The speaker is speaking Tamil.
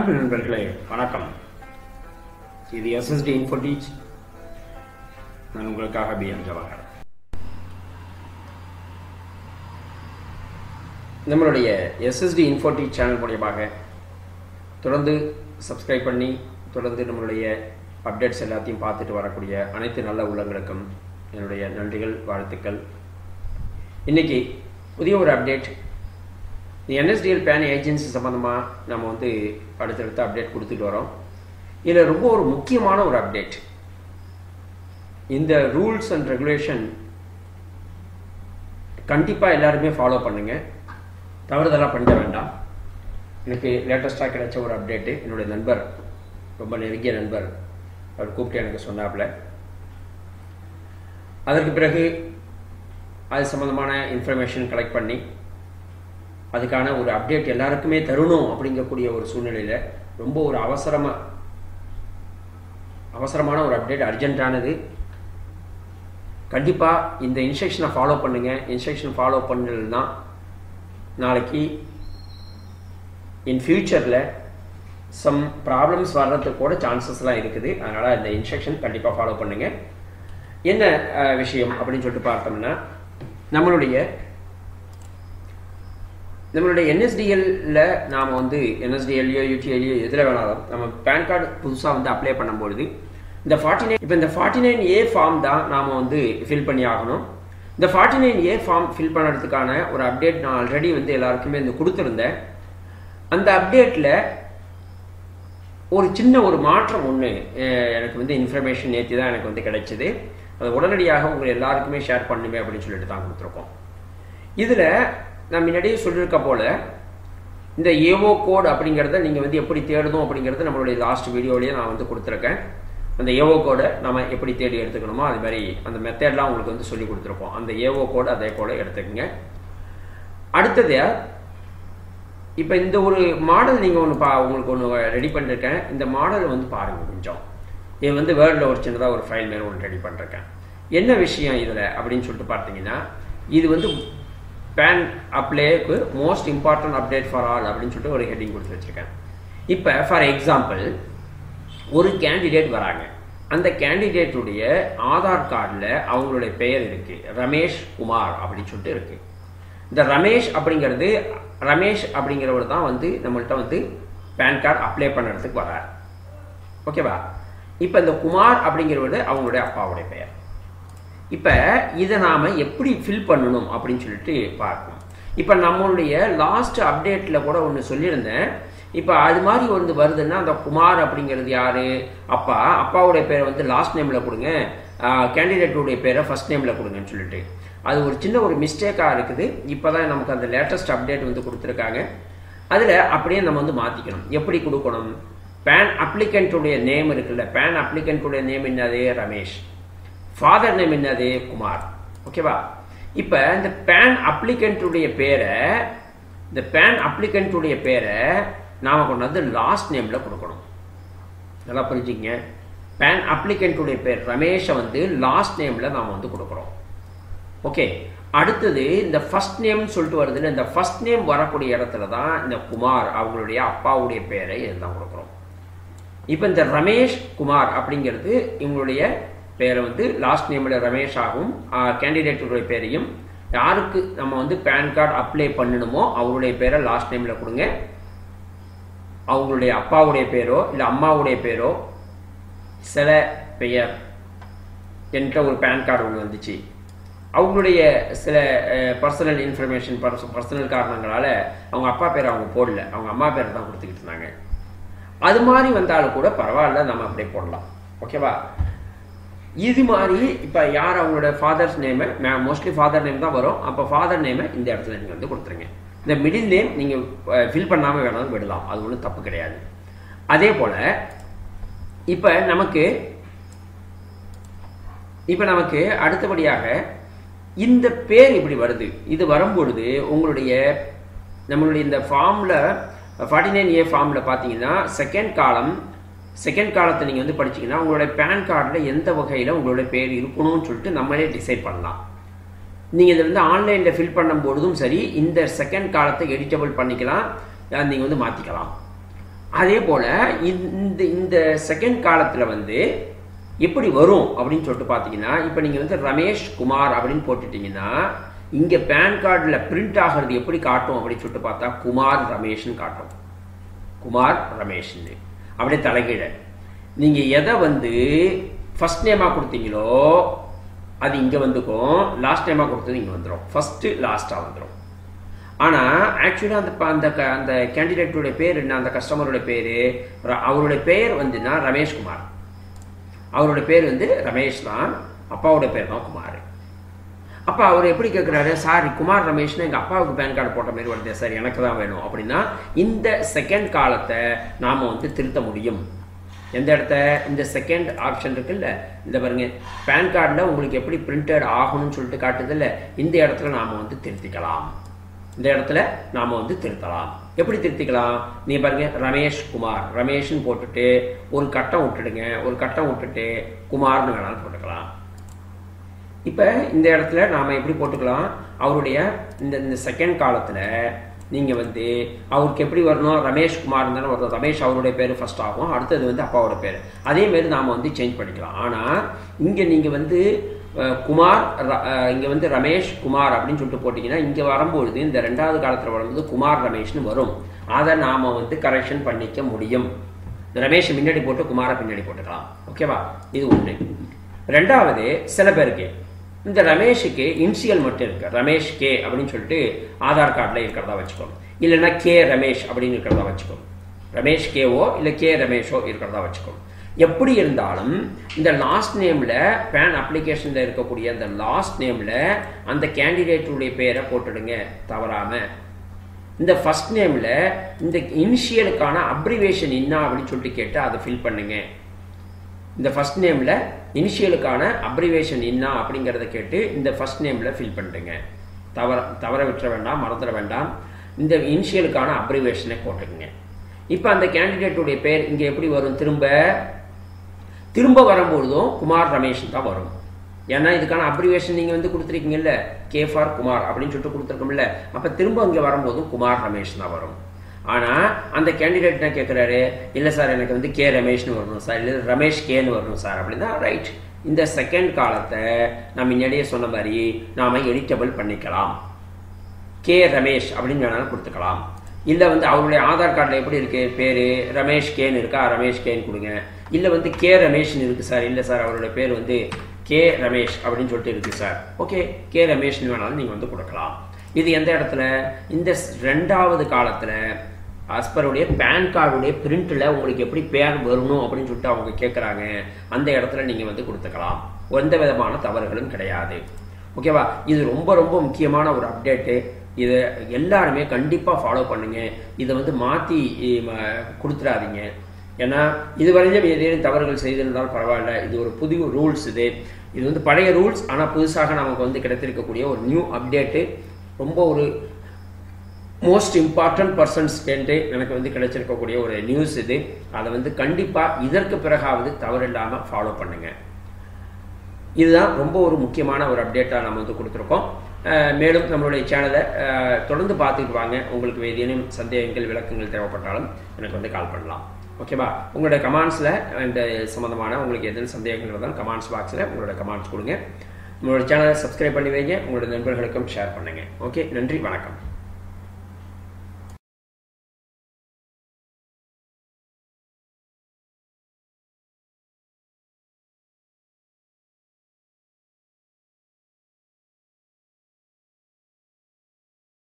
அன்பு நண்பர்களே வணக்கம் இது எஸ்எஸ்டி இன்ஃபோ டீச் நான் உங்களுக்காக பி எம் ஜவஹர் நம்மளுடைய எஸ்எஸ்டி இன்ஃபோ டீச் சேனல் மூலியமாக தொடர்ந்து சப்ஸ்கிரைப் பண்ணி தொடர்ந்து நம்மளுடைய அப்டேட்ஸ் எல்லாத்தையும் பார்த்துட்டு வரக்கூடிய அனைத்து நல்ல உள்ளங்களுக்கும் என்னுடைய நன்றிகள் வாழ்த்துக்கள் இன்னைக்கு புதிய ஒரு அப்டேட் இந்த என்எஸ்டிஎல் பேன் ஏஜென்சி சம்மந்தமாக நம்ம வந்து அடுத்தடுத்த அப்டேட் கொடுத்துட்டு வரோம் இதில் ரொம்ப ஒரு முக்கியமான ஒரு அப்டேட் இந்த ரூல்ஸ் அண்ட் ரெகுலேஷன் கண்டிப்பாக எல்லாருமே ஃபாலோ பண்ணுங்க தவறுதலாக பண்ணிட வேண்டாம் எனக்கு லேட்டஸ்ட்டாக கிடைச்ச ஒரு அப்டேட்டு என்னுடைய நண்பர் ரொம்ப நெருங்கிய நண்பர் அவர் கூப்பிட்டு எனக்கு சொன்னாப்புல அதற்கு பிறகு அது சம்மந்தமான இன்ஃபர்மேஷன் கலெக்ட் பண்ணி அதுக்கான ஒரு அப்டேட் எல்லாருக்குமே தரணும் அப்படிங்கக்கூடிய ஒரு சூழ்நிலையில் ரொம்ப ஒரு அவசரமாக அவசரமான ஒரு அப்டேட் அர்ஜென்ட்டானது கண்டிப்பாக இந்த இன்ஸ்ட்ரக்ஷனை ஃபாலோ பண்ணுங்கள் இன்ஸ்ட்ரக்ஷன் ஃபாலோ பண்ணலன்னா நாளைக்கு இன் ஃபியூச்சரில் சம் ப்ராப்ளம்ஸ் வர்றதுக்கு கூட சான்சஸ்லாம் இருக்குது அதனால் இந்த இன்ஸ்ட்ரக்ஷன் கண்டிப்பாக ஃபாலோ பண்ணுங்கள் என்ன அஹ், விஷயம் அப்படின்னு சொல்லிட்டு பார்த்தோம்னா நம்மளுடைய நம்மளுடைய என்எஸ்டிஎல்ல நாம் வந்து என்எஸ்டிஎல்லையோ யூடிஎல்லையோ எதில் வேணாலும் நம்ம பேன் கார்டு புதுசாக வந்து அப்ளை பண்ணும்பொழுது இந்த ஃபார்ட்டி நைன் இப்போ இந்த ஃபார்ட்டி நைன் ஏ ஃபார்ம் தான் நாம் வந்து ஃபில் பண்ணி ஆகணும் இந்த forty nine A form fill பண்ணுறதுக்கான ஒரு அப்டேட் நான் ஆல்ரெடி வந்து எல்லாருக்குமே இந்த கொடுத்துருந்தேன் அந்த அப்டேட்டில் ஒரு சின்ன ஒரு மாற்றம் ஒன்று எனக்கு வந்து இன்ஃபர்மேஷன் நேற்று தான் எனக்கு வந்து கிடைச்சிது அதை உடனடியாக உங்கள் எல்லாருக்குமே ஷேர் பண்ணுமே அப்படின்னு சொல்லிட்டு தான் கொடுத்துருக்கோம் இதில் நான் முன்னாடியே சொல்லியிருக்க போல இந்த ஏஓ கோட் அப்படிங்கிறத நீங்கள் வந்து எப்படி தேடணும் அப்படிங்கிறது நம்மளுடைய லாஸ்ட் வீடியோலேயே நான் வந்து கொடுத்துருக்கேன் அந்த ஏஓ கோடை நம்ம எப்படி தேடி எடுத்துக்கணுமோ அது மாதிரி அந்த மெத்தட்லாம் உங்களுக்கு வந்து சொல்லி கொடுத்துருக்கோம் அந்த ஏஓ கோட் அதே போல எடுத்துக்கங்க அடுத்தது இப்போ இந்த ஒரு மாடல் நீங்கள் ஒன்று பா உங்களுக்கு ஒன்று ரெடி பண்ணிருக்கேன் இந்த மாடல் வந்து பாருங்கள் கொஞ்சம் இது வந்து வேர்டில் ஒரு சின்னதாக ஒரு ஃபைல் மேலே ஒன்று ரெடி பண்ணிருக்கேன் என்ன விஷயம் இதில் அப்படின்னு சொல்லிட்டு பார்த்தீங்கன்னா இது வந்து பேன் அப்ளேக்கு most important update for all அப்படின்னு சொல்லிட்டு ஒரு ஹெட்டிங் கொடுத்து வச்சிருக்கேன் இப்போ ஃபார் எக்ஸாம்பிள் ஒரு கேண்டிடேட் வராங்க அந்த கேண்டிடேட்டுடைய ஆதார் கார்டில் அவங்களுடைய பெயர் இருக்கு ரமேஷ் குமார் அப்படின்னு சொல்லிட்டு இருக்கு இந்த ரமேஷ் அப்படிங்கிறது ரமேஷ் அப்படிங்கிறவர் தான் வந்து நம்மள்ட்ட வந்து பேன் கார்டு அப்ளை பண்ணுறதுக்கு வரார் ஓகேவா இப்போ இந்த குமார் அப்படிங்கிறவர் அவங்களுடைய அப்பாவுடைய பெயர் இப்போ இதை நாம் எப்படி ஃபில் பண்ணணும் அப்படின்னு சொல்லிட்டு பார்க்கணும் இப்போ நம்மளுடைய லாஸ்ட் அப்டேட்டில் கூட ஒன்று சொல்லியிருந்தேன் இப்போ அது மாதிரி வந்து வருதுன்னா அந்த குமார் அப்படிங்கிறது யாரு அப்பா அப்பாவுடைய பேரை வந்து லாஸ்ட் நேமில் கொடுங்க கேண்டிடேட்டுடைய பேரை ஃபர்ஸ்ட் நேமில் கொடுங்கன்னு சொல்லிட்டு அது ஒரு சின்ன ஒரு மிஸ்டேக்காக இருக்குது இப்போ தான் நமக்கு அந்த லேட்டஸ்ட் அப்டேட் வந்து கொடுத்துருக்காங்க அதில் அப்படியே நம்ம வந்து மாற்றிக்கணும் எப்படி கொடுக்கணும் பேன் அப்ளிகண்ட்டுடைய நேம் இருக்குல்ல பேன் அப்ளிகண்ட்டுடைய நேம் என்னது ரமேஷ் ஃபாதர் நேம் என்னது குமார் ஓகேவா இப்போ இந்த பேன் அப்ளிகண்ட்டுடைய பேரை இந்த பேன் அப்ளிகண்ட்டுடைய பேரை நாம் கொண்டு வந்து லாஸ்ட் நேமில் கொடுக்கணும் நல்லா புரிஞ்சுங்க பேன் அப்ளிகண்ட்டுடைய பேர் ரமேஷை வந்து லாஸ்ட் நேமில் நாம் வந்து கொடுக்குறோம் ஓகே அடுத்தது இந்த ஃபர்ஸ்ட் நேம்னு சொல்லிட்டு வருதுல இந்த ஃபர்ஸ்ட் நேம் வரக்கூடிய இடத்துல தான் இந்த குமார் அவங்களுடைய அப்பாவுடைய பேரை இதெல்லாம் கொடுக்குறோம் இப்போ இந்த ரமேஷ் குமார் அப்படிங்கிறது இவங்களுடைய பேரை வந்து லாஸ்ட் நேமில் ரமேஷ் ஆகும் கேண்டிடேட்டுடைய பேரையும் யாருக்கு நம்ம வந்து பேன் கார்டு அப்ளை பண்ணணுமோ அவருடைய பேரை லாஸ்ட் நேமில் கொடுங்க அவங்களுடைய அப்பாவுடைய பேரோ இல்லை அம்மாவுடைய பேரோ சில பெயர் என்கிட்ட ஒரு பேன் கார்டு ஒன்று வந்துச்சு அவங்களுடைய சில பர்சனல் இன்ஃபர்மேஷன் பர்சனல் காரணங்களால் அவங்க அப்பா பேர் அவங்க போடல அவங்க அம்மா பேரை தான் கொடுத்துக்கிட்டு இருந்தாங்க அது மாதிரி வந்தாலும் கூட பரவாயில்ல நம்ம அப்படியே போடலாம் ஓகேவா இது மாதிரி இப்போ யார் அவங்களோட father's name mostly father name தான் வரும் அப்போ ஃபாதர் நேமை இந்த இடத்துல நீங்கள் வந்து கொடுத்துருங்க இந்த மிடில் நேம் நீங்கள் ஃபில் பண்ணாமல் வேணாலும் விடலாம் அது ஒன்றும் தப்பு கிடையாது அதே போல் இப்போ நமக்கு இப்போ நமக்கு அடுத்தபடியாக இந்த பேர் இப்படி வருது இது வரும்பொழுது உங்களுடைய நம்மளுடைய இந்த ஃபார்மில் ஃபார்ட்டி நைன் ஏ ஃபார்மில் பார்த்தீங்கன்னா செகண்ட் காலம் செகண்ட் காலத்தை நீங்கள் வந்து படிச்சீங்கன்னா உங்களுடைய பேன் கார்டில் எந்த வகையில் உங்களுடைய பேர் இருக்கணும்னு சொல்லிட்டு நம்மளே டிசைட் பண்ணலாம் நீங்கள் இதில் வந்து ஆன்லைனில் ஃபில் பண்ணும் பொழுதும் சரி இந்த செகண்ட் காலத்தை எடிட்டபிள் பண்ணிக்கலாம் நீங்கள் வந்து மாற்றிக்கலாம் அதே போல இந்த இந்த செகண்ட் காலத்துல வந்து எப்படி வரும் அப்படின்னு சொல்லிட்டு பார்த்தீங்கன்னா இப்போ நீங்கள் வந்து ரமேஷ் குமார் அப்படின்னு போட்டுட்டீங்கன்னா இங்கே பேன் கார்டில் பிரிண்ட் ஆகிறது எப்படி காட்டும் அப்படின்னு சொல்லிட்டு பார்த்தா குமார் ரமேஷ்னு காட்டும் குமார் ரமேஷ்னு அப்படியே தலைகீழ நீங்கள் எதை வந்து ஃபர்ஸ்ட் நேமாக கொடுத்தீங்களோ அது இங்கே வந்துக்கும் லாஸ்ட் நேமாக கொடுத்தது இங்கே வந்துடும் ஃபஸ்ட்டு லாஸ்ட்டாக வந்துடும் ஆனால் ஆக்சுவலாக அந்த ப- அந்த க- அந்த கேண்டிடேட்டோட பேர் என்ன அந்த கஸ்டமரோட பேர் அவருடைய பெயர் வந்துன்னா ரமேஷ்குமார் அவரோட பேர் வந்து ரமேஷ் தான் அப்பாவோட பேர் தான் குமார் அப்போ அவர் எப்படி கேட்குறாரு சார் குமார் ரமேஷ்னு எங்கள் அப்பாவுக்கு பேன் கார்டு போட்ட மாதிரி வருது சார் எனக்கு தான் வேணும் அப்படின்னா இந்த செகண்ட் காலத்தை நாம் வந்து திருத்த முடியும் எந்த இடத்த இந்த செகண்ட் ஆப்ஷன் இருக்குல்ல இந்த பாருங்க பேன் கார்டில் உங்களுக்கு எப்படி பிரிண்டட் ஆகணும்னு சொல்லிட்டு காட்டுதில்ல இந்த இடத்துல நாம் வந்து திருத்திக்கலாம் இந்த இடத்துல நாம வந்து திருத்தலாம் எப்படி திருத்திக்கலாம் நீ பாருங்க ரமேஷ் குமார் ரமேஷ்னு போட்டுட்டு ஒரு கட்டம் விட்டுடுங்க ஒரு கட்டம் விட்டுட்டு குமார்னு வேணாலும் போட்டுக்கலாம் இப்போ இந்த இடத்துல நாம் எப்படி போட்டுக்கலாம் அவருடைய இந்த இந்த செகண்ட் காலத்தில் நீங்கள் வந்து அவருக்கு எப்படி வரணும் ரமேஷ் குமார் தானே வரும் ரமேஷ் அவருடைய பேர் ஃபர்ஸ்ட் ஆகும் அடுத்தது வந்து அப்பாவோட பேர் அதே மாதிரி நாம் வந்து சேஞ்ச் பண்ணிக்கலாம் ஆனால் இங்கே நீங்கள் வந்து அஹ், குமார் இங்கே வந்து ரமேஷ் குமார் அப்படின்னு சொல்லிட்டு போட்டிங்கன்னா இங்கே வரும்பொழுது இந்த ரெண்டாவது காலத்தில் வரும்போது குமார் ரமேஷ்னு வரும் அதை நாம் வந்து கரெக்ஷன் பண்ணிக்க முடியும் ரமேஷ் முன்னாடி போட்டு குமாரை பின்னாடி போட்டுக்கலாம் ஓகேவா இது ஒன்று ரெண்டாவது சில பேருக்கு இந்த ரமேஷுக்கு இனிஷியல் மட்டும் இருக்கு ரமேஷ் கே அப்படின்னு சொல்லிட்டு ஆதார் கார்டில் இருக்கிறதா வச்சுக்கோங்க இல்லைன்னா கே ரமேஷ் அப்படின்னு இருக்கிறதா வச்சுக்கோங்க ரமேஷ் கேவோ இல்லை கே ரமேஷோ இருக்கிறதா வச்சுக்கோங்க எப்படி இருந்தாலும் இந்த லாஸ்ட் நேமில் பேன் அப்ளிகேஷனில் இருக்கக்கூடிய அந்த லாஸ்ட் நேமில் அந்த கேண்டிடேட்டுடைய பேரை போட்டுடுங்க தவறாமல் இந்த ஃபர்ஸ்ட் நேமில் இந்த இனிஷியலுக்கான அப்ரிவேஷன் என்ன அப்படின்னு சொல்லிட்டு கேட்டு அதை ஃபில் பண்ணுங்க இந்த ஃபர்ஸ்ட் நேமில் இனிஷியலுக்கான அப்ரிவேஷன் என்ன அப்படிங்கிறத கேட்டு இந்த ஃபர்ஸ்ட் நேமில் ஃபில் பண்ணுங்க தவற தவற விட்டுற வேண்டாம் மறந்துட வேண்டாம் இந்த இனிஷியலுக்கான அப்ரிவேஷனை போட்டுக்குங்க இப்போ அந்த கேண்டிடேட்டுடைய பேர் இங்கே எப்படி வரும் திரும்ப திரும்ப வரும்பொழுதும் குமார் ரமேஷ் தான் வரும் ஏன்னா இதுக்கான அப்ரிவேஷன் நீங்கள் வந்து கொடுத்துருக்கீங்கல்ல கே ஃபார் குமார் அப்படின்னு சொல்லிட்டு கொடுத்துருக்கோம்ல அப்போ திரும்ப இங்கே வரும்போதும் குமார் ரமேஷ் தான் வரும் ஆனால் அந்த கேண்டிடேட் என்ன கேட்குறாரு இல்லை சார் எனக்கு வந்து கே ரமேஷ்னு வரணும் சார் இல்லை ரமேஷ் கேன்னு வரணும் சார் அப்படின்னா ரைட் இந்த செகண்ட் காலத்தை நான் முன்னாடியே சொன்ன மாதிரி நாம் எடிட்டபிள் பண்ணிக்கலாம் கே ரமேஷ் அப்படின்னு வேணாலும் கொடுத்துக்கலாம் இல்லை வந்து அவருடைய ஆதார் கார்டில் எப்படி இருக்கு பேர் ரமேஷ் கேன்னு இருக்கா ரமேஷ் கேன்னு கொடுங்க இல்லை வந்து கே ரமேஷ்னு இருக்கு சார் இல்லை சார் அவருடைய பேர் வந்து கே ரமேஷ் அப்படின்னு சொல்லிட்டு இருக்கு சார் ஓகே கே ரமேஷ்னு வேணாலும் நீங்கள் வந்து கொடுக்கலாம் இது எந்த இடத்துல இந்த ஸ்- ரெண்டாவது காலத்தில் அஸ்பருடைய பேன் கார்டுடைய பிரிண்ட்டில் உங்களுக்கு எப்படி பேர் வரணும் அப்படின்னு சொல்லிட்டு அவங்க கேட்குறாங்க அந்த இடத்துல நீங்கள் வந்து கொடுத்துக்கலாம் எந்த விதமான தவறுகளும் கிடையாது ஓகேவா இது ரொம்ப ரொம்ப முக்கியமான ஒரு அப்டேட்டு இதை எல்லாருமே கண்டிப்பாக ஃபாலோ பண்ணுங்க இதை வந்து மாற்றி கொடுத்துடாதீங்க ஏன்னா இதுவரையிலும் ஏதேனும் தவறுகள் செய்திருந்தாலும் பரவாயில்ல இது ஒரு புது ரூல்ஸ் இது இது வந்து பழைய ரூல்ஸ் ஆனால் புதுசாக நமக்கு வந்து கிடைத்திருக்கக்கூடிய ஒரு நியூ அப்டேட்டு ரொம்ப ஒரு மோஸ்ட் இம்பார்ட்டன்ட் பர்சன்ஸ்க்கு எனக்கு வந்து கிடைச்சிருக்கக்கூடிய ஒரு நியூஸ் இது அதை வந்து கண்டிப்பாக இதற்கு பிறகாவது தவறில்லாமல் ஃபாலோ பண்ணுங்க இதுதான் ரொம்ப ஒரு முக்கியமான ஒரு அப்டேட்டாக நம்ம வந்து கொடுத்துருக்கோம் அஹ் மேலும் நம்மளுடைய சேனலை அஹ், தொடர்ந்து பார்த்துட்டு வாங்க உங்களுக்கு ஏதேனும் சந்தேகங்கள் விளக்கங்கள் தேவைப்பட்டாலும் எனக்கு வந்து கால் பண்ணலாம் ஓகேவா உங்களுடைய கமெண்ட்ஸில் இந்த சம்மந்தமான உங்களுக்கு எதுவும் சந்தேகங்கள் இருந்தாலும் கமெண்ட்ஸ் பாக்ஸில் உங்களோட கமெண்ட்ஸ் கொடுங்க உங்களோட சேனலை சப்ஸ்கிரைப் பண்ணி வைங்க உங்களோட நண்பர்களுக்கும் ஷேர் பண்ணுங்க ஓகே நன்றி வணக்கம்